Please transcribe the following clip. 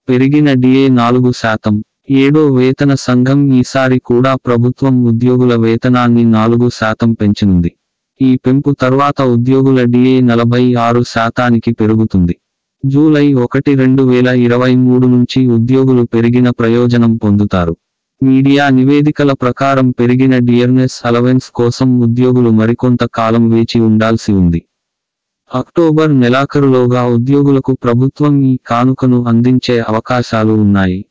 పెరిగిన డిఏ నాలుగు శాతం ఏడో వేతన సంఘం ఈసారి కూడా ప్రభుత్వం ఉద్యోగుల వేతనాన్ని నాలుగు శాతం పెంచనుంది ఈ పెంపు తర్వాత ఉద్యోగుల డిఏ నలభై ఆరు శాతానికి పెరుగుతుంది జూలై ఒకటి రెండు వేల ఇరవై మూడు నుంచి ఉద్యోగులు పెరిగిన ప్రయోజనం పొందుతారు మీడియా నివేదికల ప్రకారం పెరిగిన డియర్నెస్ అలవెన్స్ కోసం ఉద్యోగులు మరికొంత కాలం వేచి ఉండాల్సి ఉంది అక్టోబర్ నెలాఖరులోగా ఉద్యోగులకు ప్రభుత్వం ఈ కానుకను అందించే అవకాశాలు ఉన్నాయి